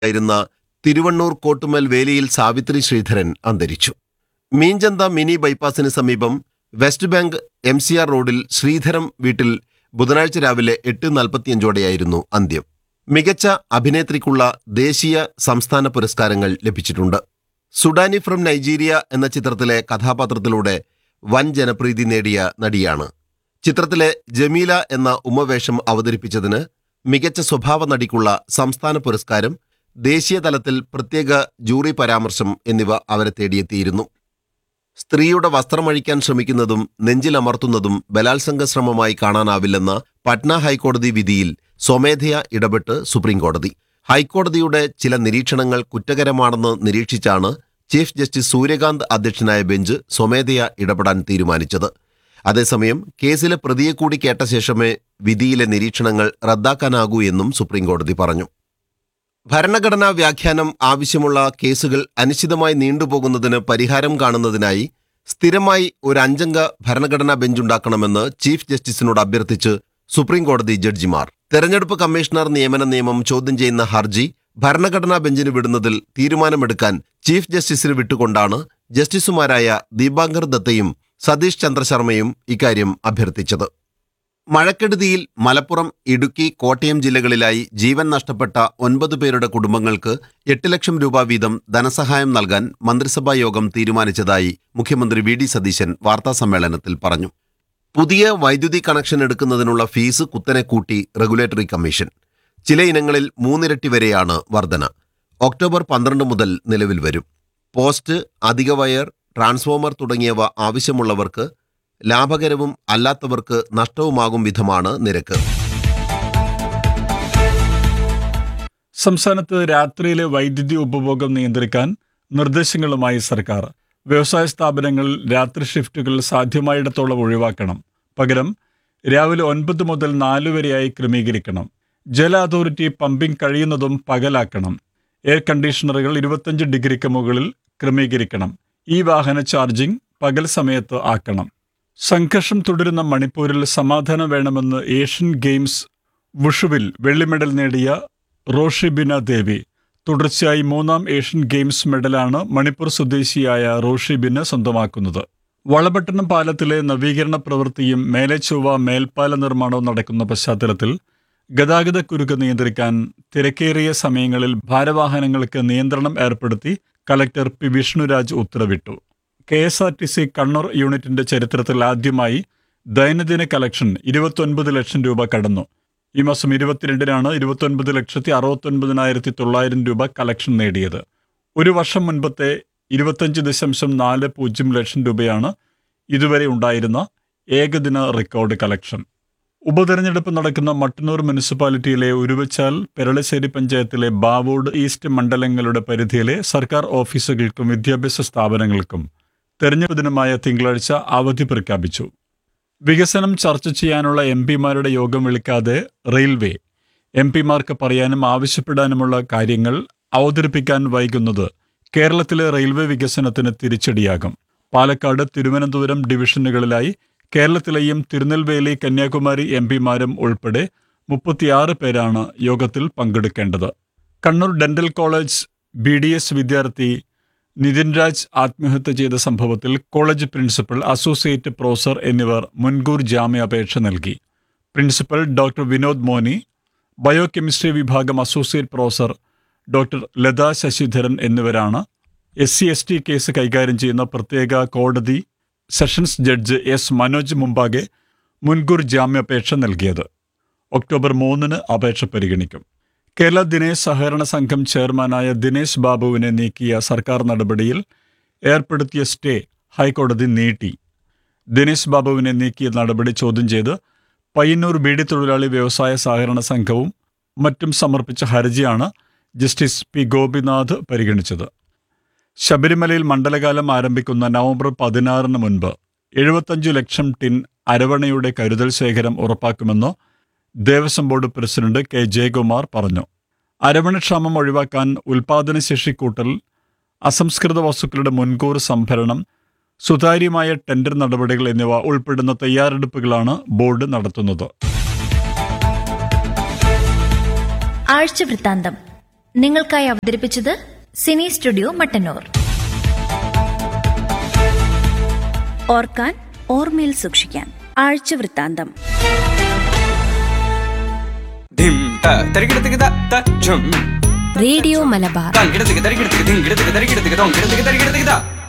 ആയിരുന്ന തിരുവണ്ണൂർ കോട്ടുമൽ വേലിയിൽ സാവിത്രി ശ്രീധരൻ അന്തരിച്ചു മീഞ്ചന്ത മിനി ബൈപ്പാസിന് സമീപം west bank M C R റോഡിൽ ശ്രീധരം വീട്ടിൽ ബുധനാഴ്ച രാവിലെ എട്ട് നാൽപ്പത്തിയഞ്ചോടെയായിരുന്നു അന്ത്യം മികച്ച അഭിനേത്രിക്കുള്ള ദേശീയ സംസ്ഥാന പുരസ്കാരങ്ങൾ ലഭിച്ചിട്ടുണ്ട് സുഡാനി ഫ്രം നൈജീരിയ എന്ന ചിത്രത്തിലെ കഥാപാത്രത്തിലൂടെ വൻ ജനപ്രീതി നേടിയ നടിയാണ് ചിത്രത്തിലെ ജമീല എന്ന ഉമവേഷം അവതരിപ്പിച്ചതിന് മികച്ച സ്വഭാവ നടിക്കുള്ള സംസ്ഥാന പുരസ്കാരം ദേശീയ തലത്തിൽ പ്രത്യേക ജൂറി പരാമർശം എന്നിവ അവരെ തേടിയെത്തിയിരുന്നു സ്ത്രീയുടെ വസ്ത്രമഴിക്കാൻ ശ്രമിക്കുന്നതും നെഞ്ചിലമർത്തുന്നതും ബലാത്സംഗ ശ്രമമായി കാണാനാവില്ലെന്ന പട്ന ഹൈക്കോടതി വിധിയിൽ സ്വമേധയാ ഇടപെട്ട് സുപ്രീംകോടതി ഹൈക്കോടതിയുടെ ചില നിരീക്ഷണങ്ങൾ കുറ്റകരമാണെന്ന് നിരീക്ഷിച്ചാണ് ചീഫ് ജസ്റ്റിസ് സൂര്യകാന്ത് അധ്യക്ഷനായ ബെഞ്ച് സ്വമേധയാ ഇടപെടാൻ തീരുമാനിച്ചത് അതേസമയം കേസിലെ പ്രതിയെ കൂടി കേട്ട ശേഷമേ വിധിയിലെ നിരീക്ഷണങ്ങൾ റദ്ദാക്കാനാകൂ എന്നും സുപ്രീംകോടതി പറഞ്ഞു ഭരണഘടനാ വ്യാഖ്യാനം ആവശ്യമുള്ള കേസുകൾ അനിശ്ചിതമായി നീണ്ടുപോകുന്നതിന് പരിഹാരം കാണുന്നതിനായി സ്ഥിരമായി ഒരു അഞ്ചംഗ ഭരണഘടനാ ബെഞ്ചുണ്ടാക്കണമെന്ന് ചീഫ് ജസ്റ്റിസിനോട് അഭ്യർത്ഥിച്ച് സുപ്രീംകോടതി ജഡ്ജിമാർ തെരഞ്ഞെടുപ്പ് കമ്മീഷണർ നിയമന നിയമം ചോദ്യം ചെയ്യുന്ന ഹർജി ഭരണഘടനാ ബെഞ്ചിന് വിടുന്നതിൽ തീരുമാനമെടുക്കാൻ ചീഫ് ജസ്റ്റിസിന് വിട്ടുകൊണ്ടാണ് ജസ്റ്റിസുമാരായ ദീപാങ്കർ ദത്തയും സതീഷ് ചന്ദ്ര ശർമ്മയും ഇക്കാര്യം അഭ്യർത്ഥിച്ചത് മഴക്കെടുതിയിൽ മലപ്പുറം ഇടുക്കി കോട്ടയം ജില്ലകളിലായി ജീവൻ നഷ്ടപ്പെട്ട ഒൻപത് പേരുടെ കുടുംബങ്ങൾക്ക് എട്ട് ലക്ഷം രൂപ വീതം ധനസഹായം നൽകാൻ മന്ത്രിസഭാ യോഗം തീരുമാനിച്ചതായി മുഖ്യമന്ത്രി വി ഡി സതീശൻ വാർത്താസമ്മേളനത്തിൽ പറഞ്ഞു പുതിയ വൈദ്യുതി കണക്ഷൻ എടുക്കുന്നതിനുള്ള ഫീസ് കുത്തനെ കൂട്ടി റെഗുലേറ്ററി കമ്മീഷൻ ചില ഇനങ്ങളിൽ മൂന്നിരട്ടി വരെയാണ് വർധന ഒക്ടോബർ പന്ത്രണ്ട് മുതൽ നിലവിൽ വരും പോസ്റ്റ് അധിക വയർ ട്രാൻസ്ഫോമർ തുടങ്ങിയവ ആവശ്യമുള്ളവർക്ക് ലാഭകരവും അല്ലാത്തവർക്ക് നഷ്ടവുമാകും വിധമാണ് നിരക്ക് സംസ്ഥാനത്ത് രാത്രിയിലെ വൈദ്യുതി ഉപഭോഗം നിയന്ത്രിക്കാൻ നിർദ്ദേശങ്ങളുമായി സർക്കാർ വ്യവസായ സ്ഥാപനങ്ങളിൽ രാത്രി ഷിഫ്റ്റുകൾ സാധ്യമായിടത്തോളം ഒഴിവാക്കണം പകരം രാവിലെ ഒൻപത് മുതൽ നാല് വരെയായി ക്രമീകരിക്കണം ജല അതോറിറ്റി പമ്പിംഗ് കഴിയുന്നതും പകലാക്കണം എയർ കണ്ടീഷണറുകൾ ഇരുപത്തഞ്ച് ഡിഗ്രിക്ക് മുകളിൽ ക്രമീകരിക്കണം ഈ വാഹന ചാർജിംഗ് പകൽ സമയത്ത് ആക്കണം സംഘർഷം തുടരുന്ന മണിപ്പൂരിൽ സമാധാനം വേണമെന്ന് ഏഷ്യൻ ഗെയിംസ് വുഷുവിൽ വെള്ളി മെഡൽ നേടിയ റോഷിബിന ദേവി തുടർച്ചയായി മൂന്നാം ഏഷ്യൻ ഗെയിംസ് മെഡലാണ് മണിപ്പൂർ സ്വദേശിയായ റോഷിബിന് സ്വന്തമാക്കുന്നത് വളപട്ടണം പാലത്തിലെ നവീകരണ പ്രവൃത്തിയും മേലെ ചൊവ്വ മേൽപ്പാല നിർമ്മാണവും നടക്കുന്ന പശ്ചാത്തലത്തിൽ ഗതാഗത കുരുക്ക് നിയന്ത്രിക്കാൻ തിരക്കേറിയ സമയങ്ങളിൽ ഭാരവാഹനങ്ങൾക്ക് നിയന്ത്രണം ഏർപ്പെടുത്തി കലക്ടർ പി വിഷ്ണുരാജ് ഉത്തരവിട്ടു K S R T C Kannur യൂണിറ്റിന്റെ ചരിത്രത്തിൽ ആദ്യമായി ദൈനംദിന കളക്ഷൻ ഇരുപത്തൊൻപത് ലക്ഷം രൂപ കടന്നു ഈ മാസം ഇരുപത്തിരണ്ടിനാണ് ഇരുപത്തൊൻപത് ലക്ഷത്തി അറുപത്തൊൻപതിനായിരത്തി തൊള്ളായിരം രൂപ കളക്ഷൻ നേടിയത് ഒരു വർഷം മുൻപത്തെ ഇരുപത്തഞ്ച് ദശാംശം നാല് പൂജ്യം ലക്ഷം രൂപയാണ് ഇതുവരെ ഉണ്ടായിരുന്ന ഏകദിന റെക്കോർഡ് കളക്ഷൻ ഉപതെരഞ്ഞെടുപ്പ് നടക്കുന്ന മട്ടന്നൂർ മുനിസിപ്പാലിറ്റിയിലെ ഉരുവച്ചാൽ പെരളശ്ശേരി പഞ്ചായത്തിലെ ബാവോഡ് ഈസ്റ്റ് മണ്ഡലങ്ങളുടെ പരിധിയിലെ സർക്കാർ ഓഫീസുകൾക്കും വിദ്യാഭ്യാസ സ്ഥാപനങ്ങൾക്കും തെരഞ്ഞെടുപ്പ് ദിനമായ തിങ്കളാഴ്ച അവധി പ്രഖ്യാപിച്ചു വികസനം ചർച്ച ചെയ്യാനുള്ള എം പിമാരുടെ യോഗം വിളിക്കാതെ റെയിൽവേ എം പിമാർക്ക് പറയാനും ആവശ്യപ്പെടാനുമുള്ള കാര്യങ്ങൾ അവതരിപ്പിക്കാൻ വൈകുന്നത് കേരളത്തിലെ റെയിൽവേ വികസനത്തിന് തിരിച്ചടിയാകും പാലക്കാട് തിരുവനന്തപുരം ഡിവിഷനുകളിലായി കേരളത്തിലെയും തിരുനെൽവേലി കന്യാകുമാരി എം പിമാരും ഉൾപ്പെടെ മുപ്പത്തിയാറ് പേരാണ് യോഗത്തിൽ പങ്കെടുക്കേണ്ടത് Kannur dental college B D S വിദ്യാർത്ഥി നിതിൻ രാജ് ആത്മഹത്യ ചെയ്ത സംഭവത്തിൽ കോളേജ് പ്രിൻസിപ്പൽ അസോസിയേറ്റ് പ്രൊഫസർ എന്നിവർ മുൻകൂർ ജാമ്യാപേക്ഷ നൽകി principal doctor Vinod Moni biochemistry വിഭാഗം associate professor doctor Latha Sasidharan എന്നിവരാണ് S C S T case കൈകാര്യം ചെയ്യുന്ന പ്രത്യേക കോടതി സെഷൻസ് ജഡ്ജ് എസ് മനോജ് മുമ്പാകെ മുൻകൂർ ജാമ്യാപേക്ഷ നൽകിയത് ഒക്ടോബർ മൂന്നിന് അപേക്ഷ പരിഗണിക്കും കേരള ദിനേശ് സഹകരണ സംഘം ചെയർമാനായ ദിനേശ് ബാബുവിനെ നീക്കിയ സർക്കാർ നടപടിയിൽ ഏർപ്പെടുത്തിയ സ്റ്റേ ഹൈക്കോടതി നീട്ടി ദിനേശ് ബാബുവിനെ നീക്കിയ നടപടി ചോദ്യം ചെയ്ത് പയ്യന്നൂർ ബീഡി തൊഴിലാളി വ്യവസായ സഹകരണ സംഘവും മറ്റും സമർപ്പിച്ച ഹർജിയാണ് ജസ്റ്റിസ് പി ഗോപിനാഥ് പരിഗണിച്ചത് ശബരിമലയിൽ മണ്ഡലകാലം ആരംഭിക്കുന്ന നവംബർ പതിനാറിന് മുൻപ് എഴുപത്തഞ്ചു ലക്ഷം ടിൻ അരവണയുടെ കരുതൽ ശേഖരം ഉറപ്പാക്കുമെന്ന് Devaswom board president K Jayakumar പറഞ്ഞു അരവണക്ഷാമം ഒഴിവാക്കാൻ ഉൽപാദനശേഷി കൂട്ടൽ അസംസ്കൃത വസ്തുക്കളുടെ മുൻകൂർ സംഭരണം സുതാര്യമായ ടെൻഡർ നടപടികൾ എന്നിവ ഉൾപ്പെടുന്ന തയ്യാറെടുപ്പുകളാണ് ബോർഡ് നടത്തുന്നത് ആഴ്ച വൃത്താന്തം നിങ്ങൾക്കായി അവതരിപ്പിച്ചത് സിനി സ്റ്റുഡിയോ മട്ടന്നൂർ ഓർക്കാൻ ഓർമ്മയിൽ സൂക്ഷിക്കാൻ ആഴ്ച വൃത്താന്തം ധിം ത തരികിടത്തിക്ക് ത ത ഝും റേഡിയോ മലബാർ തങ്കിടത്തിക്ക് തരികിടത്തിക്ക് ധിങ്കിടത്തിക്ക് തരികിടത്തിക്ക് തൊങ്കിടത്തിക്ക് തരികിടത്തിക്ക് ത